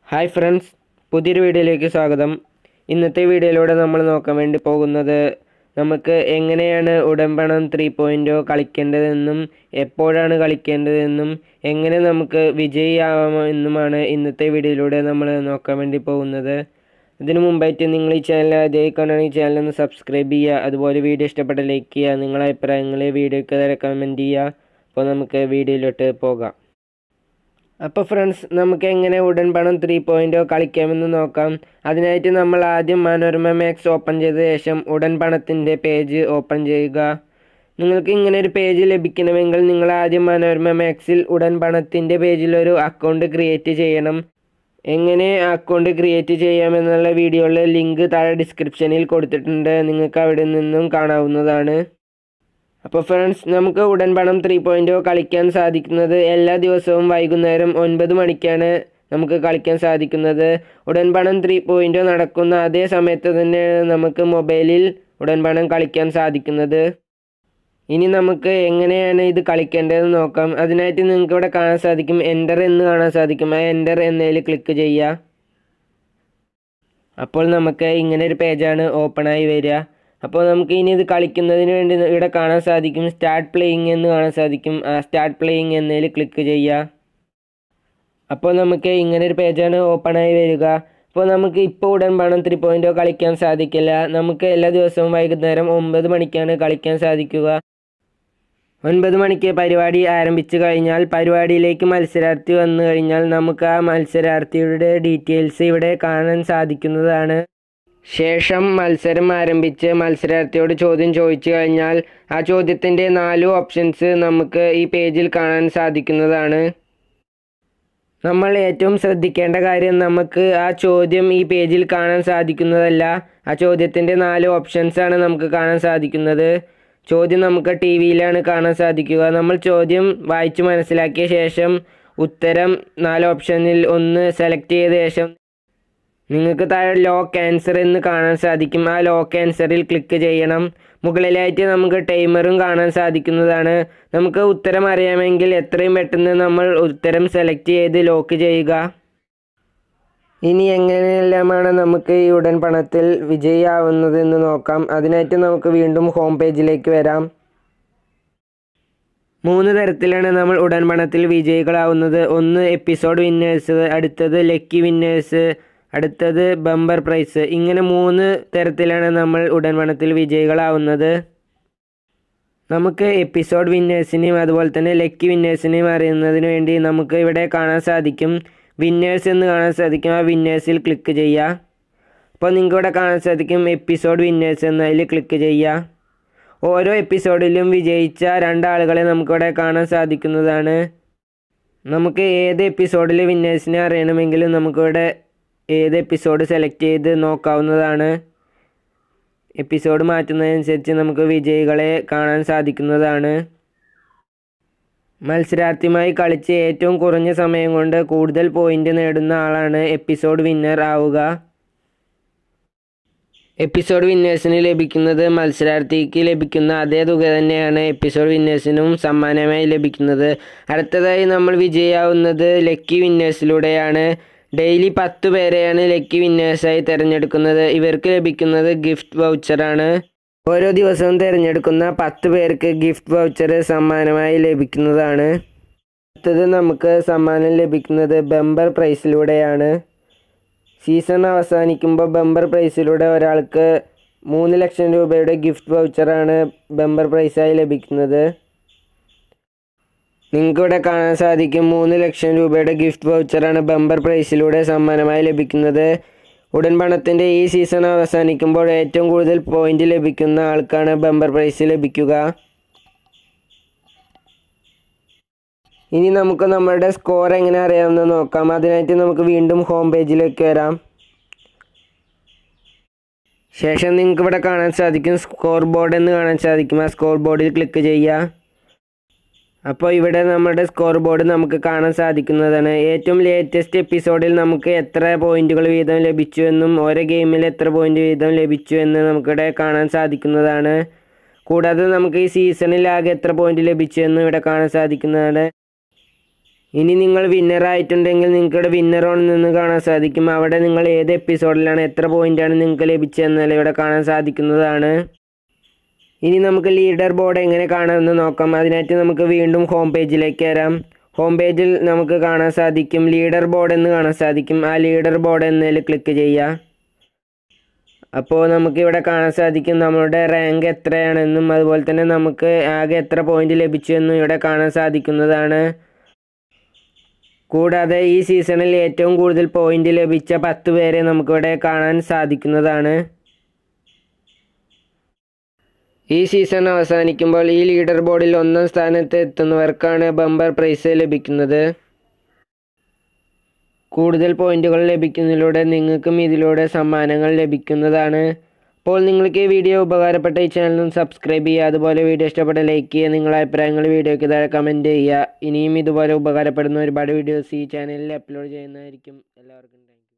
hi friends പുതിയൊരു വീഡിയോയിലേക്ക് സ്വാഗതം ഇന്നത്തെ വീഡിയോയിലൂടെ നമ്മൾ നോക്കാൻ വേണ്ടി പോകുന്നത് നമുക്ക് എങ്ങനെയാണ് ഉടമ്പണം ത്രീ പോയിൻ്റ് കളിക്കേണ്ടതെന്നും എപ്പോഴാണ് കളിക്കേണ്ടതെന്നും എങ്ങനെ നമുക്ക് വിജയിയാവാമെന്നുമാണ് ഇന്നത്തെ വീഡിയോയിലൂടെ നമ്മൾ നോക്കാൻ വേണ്ടി പോകുന്നത് ഇതിനു മുമ്പായിട്ട് നിങ്ങൾ ഈ ചാനൽ ആദ്യമായി കാണുകയാണ് ഈ ചാനൽ ഒന്ന് സബ്സ്ക്രൈബ് ചെയ്യുക അതുപോലെ വീഡിയോ ഇഷ്ടപ്പെട്ട ലൈക്ക് ചെയ്യുക നിങ്ങളുടെ അഭിപ്രായങ്ങൾ വീഡിയോയ്ക്ക് താഴെ കമൻറ്റ് ചെയ്യുക അപ്പോൾ നമുക്ക് വീഡിയോയിലോട്ട് പോകാം അപ്പോൾ ഫ്രണ്ട്സ് നമുക്ക് എങ്ങനെ ഉടൻ പണം ത്രീ പോയിൻ്റോ കളിക്കാമെന്ന് നോക്കാം അതിനായിട്ട് നമ്മൾ ആദ്യം മനോരമ മാക്സ് ഓപ്പൺ ചെയ്ത ശേഷം ഉടൻ പണത്തിൻ്റെ പേജ് ഓപ്പൺ ചെയ്യുക നിങ്ങൾക്ക് ഇങ്ങനെ ഒരു പേജ് ലഭിക്കണമെങ്കിൽ നിങ്ങൾ ആദ്യം മനോരമ മാക്സിൽ ഉടൻ പണത്തിൻ്റെ പേജിൽ ഒരു അക്കൗണ്ട് ക്രിയേറ്റ് ചെയ്യണം എങ്ങനെ അക്കൗണ്ട് ക്രിയേറ്റ് ചെയ്യാമെന്നുള്ള വീഡിയോയുടെ ലിങ്ക് താഴെ ഡിസ്ക്രിപ്ഷനിൽ കൊടുത്തിട്ടുണ്ട് നിങ്ങൾക്ക് അവിടെ നിന്നും കാണാവുന്നതാണ് അപ്പോൾ ഫ്രണ്ട്സ് നമുക്ക് ഉടൻ പണം ത്രീ പോയിൻ്റ് കളിക്കാൻ സാധിക്കുന്നത് എല്ലാ ദിവസവും വൈകുന്നേരം ഒൻപത് മണിക്കാണ് നമുക്ക് കളിക്കാൻ സാധിക്കുന്നത് ഉടൻ പണം ത്രീ പോയിൻ്റ് നടക്കുന്ന അതേ സമയത്ത് തന്നെ നമുക്ക് മൊബൈലിൽ ഉടൻ പണം കളിക്കാൻ സാധിക്കുന്നത് ഇനി നമുക്ക് എങ്ങനെയാണ് ഇത് കളിക്കേണ്ടതെന്ന് നോക്കാം അതിനായിട്ട് നിങ്ങൾക്ക് ഇവിടെ കാണാൻ സാധിക്കും എൻ്റർ എന്ന് കാണാൻ സാധിക്കും ആ എൻ്റർ എന്നതിൽ ക്ലിക്ക് ചെയ്യുക അപ്പോൾ നമുക്ക് ഇങ്ങനെ ഒരു പേജാണ് ഓപ്പണായി വരിക അപ്പോൾ നമുക്ക് ഇനി ഇത് കളിക്കുന്നതിന് വേണ്ടി ഇവിടെ കാണാൻ സാധിക്കും സ്റ്റാർട്ട് പ്ലേയിങ് എന്ന് കാണാൻ സാധിക്കും ആ സ്റ്റാർട്ട് പ്ലേയിങ് എന്നതിൽ ക്ലിക്ക് ചെയ്യുക അപ്പോൾ നമുക്ക് ഇങ്ങനെ ഒരു പേജാണ് ഓപ്പണായി വരിക അപ്പോൾ നമുക്ക് ഇപ്പോൾ ഉടൻ പണം ത്രീ പോയിൻ്റോ കളിക്കാൻ സാധിക്കില്ല നമുക്ക് എല്ലാ ദിവസവും വൈകുന്നേരം ഒമ്പത് മണിക്കാണ് കളിക്കാൻ സാധിക്കുക ഒൻപത് മണിക്ക് പരിപാടി ആരംഭിച്ചു കഴിഞ്ഞാൽ പരിപാടിയിലേക്ക് മത്സരാർത്ഥി വന്നു കഴിഞ്ഞാൽ നമുക്ക് ആ മത്സരാർത്ഥിയുടെ ഡീറ്റെയിൽസ് ഇവിടെ കാണാൻ സാധിക്കുന്നതാണ് ശേഷം മത്സരം ആരംഭിച്ച് മത്സരാർത്ഥിയോട് ചോദ്യം ചോദിച്ചു കഴിഞ്ഞാൽ ആ ചോദ്യത്തിൻ്റെ നാല് ഓപ്ഷൻസ് നമുക്ക് ഈ പേജിൽ കാണാൻ സാധിക്കുന്നതാണ് നമ്മൾ ഏറ്റവും ശ്രദ്ധിക്കേണ്ട കാര്യം നമുക്ക് ആ ചോദ്യം ഈ പേജിൽ കാണാൻ സാധിക്കുന്നതല്ല ആ ചോദ്യത്തിൻ്റെ നാല് ഓപ്ഷൻസ് ആണ് നമുക്ക് കാണാൻ സാധിക്കുന്നത് ചോദ്യം നമുക്ക് ടി വിയിലാണ് കാണാൻ സാധിക്കുക നമ്മൾ ചോദ്യം വായിച്ച് മനസ്സിലാക്കിയ ശേഷം ഉത്തരം നാല് ഓപ്ഷനിൽ ഒന്ന് സെലക്ട് ചെയ്ത ശേഷം നിങ്ങൾക്ക് താഴെ ലോക്ക് ആൻസർ എന്ന് കാണാൻ സാധിക്കും ആ ലോക്ക് ആൻസറിൽ ക്ലിക്ക് ചെയ്യണം മുകളിലായിട്ട് നമുക്ക് ടൈമറും കാണാൻ സാധിക്കുന്നതാണ് നമുക്ക് ഉത്തരം അറിയാമെങ്കിൽ എത്രയും പെട്ടെന്ന് നമ്മൾ ഉത്തരം സെലക്ട് ചെയ്ത് ലോക്ക് ചെയ്യുക ഇനി എങ്ങനെയെല്ലാമാണ് നമുക്ക് ഈ ഉടൻ പണത്തിൽ വിജയിയാവുന്നതെന്ന് നോക്കാം അതിനായിട്ട് നമുക്ക് വീണ്ടും ഹോം പേജിലേക്ക് വരാം മൂന്ന് തരത്തിലാണ് നമ്മൾ ഉടൻ പണത്തിൽ വിജയികളാവുന്നത് ഒന്ന് എപ്പിസോഡ് വിന്നേഴ്സ് അടുത്തത് ലക്കി വിന്നേഴ്സ് അടുത്തത് ബമ്പർ പ്രൈസ് ഇങ്ങനെ മൂന്ന് തരത്തിലാണ് നമ്മൾ ഉടൻ പണത്തിൽ വിജയികളാവുന്നത് നമുക്ക് എപ്പിസോഡ് വിന്നേഴ്സിനെയും അതുപോലെ തന്നെ ലക്കി വിന്നേഴ്സിനെയും അറിയുന്നതിന് വേണ്ടി നമുക്ക് ഇവിടെ കാണാൻ സാധിക്കും വിന്നേഴ്സ് എന്ന് കാണാൻ സാധിക്കും ആ വിന്നേഴ്സിൽ ക്ലിക്ക് ചെയ്യുക അപ്പോൾ നിങ്ങൾക്ക് ഇവിടെ കാണാൻ സാധിക്കും എപ്പിസോഡ് വിന്നേഴ്സ് എന്നതിൽ ക്ലിക്ക് ചെയ്യുക ഓരോ എപ്പിസോഡിലും വിജയിച്ച രണ്ടാളുകളെ നമുക്കിവിടെ കാണാൻ സാധിക്കുന്നതാണ് നമുക്ക് ഏത് എപ്പിസോഡിൽ വിന്നേഴ്സിനെ അറിയണമെങ്കിലും നമുക്കിവിടെ ഏത് എപ്പിസോഡ് സെലക്ട് ചെയ്ത് നോക്കാവുന്നതാണ് എപ്പിസോഡ് മാറ്റുന്നതനുസരിച്ച് നമുക്ക് വിജയികളെ കാണാൻ സാധിക്കുന്നതാണ് മത്സരാർത്ഥിയുമായി കളിച്ച് ഏറ്റവും കുറഞ്ഞ സമയം കൊണ്ട് കൂടുതൽ പോയിന്റ് നേടുന്ന ആളാണ് എപ്പിസോഡ് വിന്നർ ആവുക എപ്പിസോഡ് വിന്നേഴ്സിന് ലഭിക്കുന്നത് മത്സരാർത്ഥിക്ക് ലഭിക്കുന്ന അതേ തുക തന്നെയാണ് എപ്പിസോഡ് വിന്നേഴ്സിനും സമ്മാനമായി ലഭിക്കുന്നത് അടുത്തതായി നമ്മൾ വിജയിയാവുന്നത് ലക്കി വിന്നേഴ്സിലൂടെയാണ് ഡെയിലി പത്ത് പേരെയാണ് ലക്കി വിന്നേഴ്സായി തിരഞ്ഞെടുക്കുന്നത് ഇവർക്ക് ലഭിക്കുന്നത് ഗിഫ്റ്റ് വൗച്ചറാണ് ഓരോ ദിവസവും തിരഞ്ഞെടുക്കുന്ന പത്ത് പേർക്ക് ഗിഫ്റ്റ് വൗച്ചർ സമ്മാനമായി ലഭിക്കുന്നതാണ് അടുത്തത് നമുക്ക് സമ്മാനം ലഭിക്കുന്നത് ബമ്പർ പ്രൈസിലൂടെയാണ് സീസൺ അവസാനിക്കുമ്പോൾ ബമ്പർ പ്രൈസിലൂടെ ഒരാൾക്ക് മൂന്ന് ലക്ഷം രൂപയുടെ ഗിഫ്റ്റ് വൗച്ചറാണ് ബമ്പർ പ്രൈസായി ലഭിക്കുന്നത് നിങ്ങൾക്ക് ഇവിടെ കാണാൻ സാധിക്കും മൂന്ന് ലക്ഷം രൂപയുടെ ഗിഫ്റ്റ് വൗച്ചറാണ് ബമ്പർ പ്രൈസിലൂടെ സമ്മാനമായി ലഭിക്കുന്നത് ഉടൻ പണത്തിൻ്റെ ഈ സീസൺ അവസാനിക്കുമ്പോൾ ഏറ്റവും കൂടുതൽ പോയിന്റ് ലഭിക്കുന്ന ആൾക്കാണ് ബമ്പർ പ്രൈസ് ലഭിക്കുക ഇനി നമുക്ക് നമ്മുടെ സ്കോർ എങ്ങനെ അറിയാമെന്ന് നോക്കാം അതിനായിട്ട് നമുക്ക് വീണ്ടും ഹോം പേജിലേക്ക് വരാം ശേഷം നിങ്ങൾക്ക് ഇവിടെ കാണാൻ സാധിക്കും സ്കോർ ബോർഡ് എന്ന് കാണാൻ സാധിക്കും ആ സ്കോർ ബോർഡിൽ ക്ലിക്ക് ചെയ്യുക അപ്പോൾ ഇവിടെ നമ്മുടെ സ്കോർ ബോർഡ് നമുക്ക് കാണാൻ സാധിക്കുന്നതാണ് ഏറ്റവും ലേറ്റസ്റ്റ് എപ്പിസോഡിൽ നമുക്ക് എത്ര പോയിന്റുകൾ വീതം ലഭിച്ചു എന്നും ഓരോ ഗെയിമിൽ എത്ര പോയിന്റ് വീതം ലഭിച്ചു എന്ന് നമുക്കിവിടെ കാണാൻ സാധിക്കുന്നതാണ് കൂടാതെ നമുക്ക് ഈ സീസണിൽ ആകെ എത്ര പോയിന്റ് ലഭിച്ചു എന്നും ഇവിടെ കാണാൻ സാധിക്കുന്നതാണ് ഇനി നിങ്ങൾ വിന്നർ ആയിട്ടുണ്ടെങ്കിൽ നിങ്ങൾക്ക് ഇവിടെ വിന്നർ ഓൺ നിന്ന് കാണാൻ സാധിക്കും അവിടെ നിങ്ങൾ ഏത് എപ്പിസോഡിലാണ് എത്ര പോയിന്റാണ് നിങ്ങൾക്ക് ലഭിച്ചതെന്നല്ല ഇവിടെ കാണാൻ സാധിക്കുന്നതാണ് ഇനി നമുക്ക് ലീഡർ ബോർഡ് എങ്ങനെ കാണാമെന്ന് നോക്കാം അതിനായിട്ട് നമുക്ക് വീണ്ടും ഹോം പേജിലേക്ക് വരാം ഹോം പേജിൽ നമുക്ക് കാണാൻ സാധിക്കും ലീഡർ ബോർഡ് എന്ന് കാണാൻ സാധിക്കും ആ ലീഡർ ബോർഡ് എന്നതിൽ ക്ലിക്ക് ചെയ്യുക അപ്പോൾ നമുക്കിവിടെ കാണാൻ സാധിക്കും നമ്മുടെ റാങ്ക് എത്രയാണെന്നും അതുപോലെ തന്നെ നമുക്ക് ആകെ എത്ര പോയിന്റ് ലഭിച്ചു എന്നും ഇവിടെ കാണാൻ സാധിക്കുന്നതാണ് കൂടാതെ ഈ സീസണിൽ ഏറ്റവും കൂടുതൽ പോയിന്റ് ലഭിച്ച പത്ത് പേരെ നമുക്കിവിടെ കാണാൻ സാധിക്കുന്നതാണ് ഈ സീസൺ അവസാനിക്കുമ്പോൾ ഈ ലീഡർ ബോർഡിൽ ഒന്നാം സ്ഥാനത്ത് എത്തുന്നവർക്കാണ് ബമ്പർ പ്രൈസ് ലഭിക്കുന്നത് കൂടുതൽ പോയിന്റുകൾ ലഭിക്കുന്നതിലൂടെ നിങ്ങൾക്കും ഇതിലൂടെ സമ്മാനങ്ങൾ ലഭിക്കുന്നതാണ് അപ്പോൾ നിങ്ങൾക്ക് ഈ വീഡിയോ ഉപകാരപ്പെട്ട ഈ ചാനൽ സബ്സ്ക്രൈബ് ചെയ്യുക അതുപോലെ വീഡിയോ ഇഷ്ടപ്പെട്ട ലൈക്ക് ചെയ്യുക നിങ്ങളുടെ അഭിപ്രായങ്ങൾ വീഡിയോയ്ക്ക് താഴെ കമൻറ്റ് ചെയ്യുക ഇനിയും ഇതുപോലെ ഉപകാരപ്പെടുന്ന ഒരുപാട് വീഡിയോസ് ഈ ചാനലിൽ അപ്ലോഡ് ചെയ്യുന്നതായിരിക്കും എല്ലാവർക്കും താങ്ക്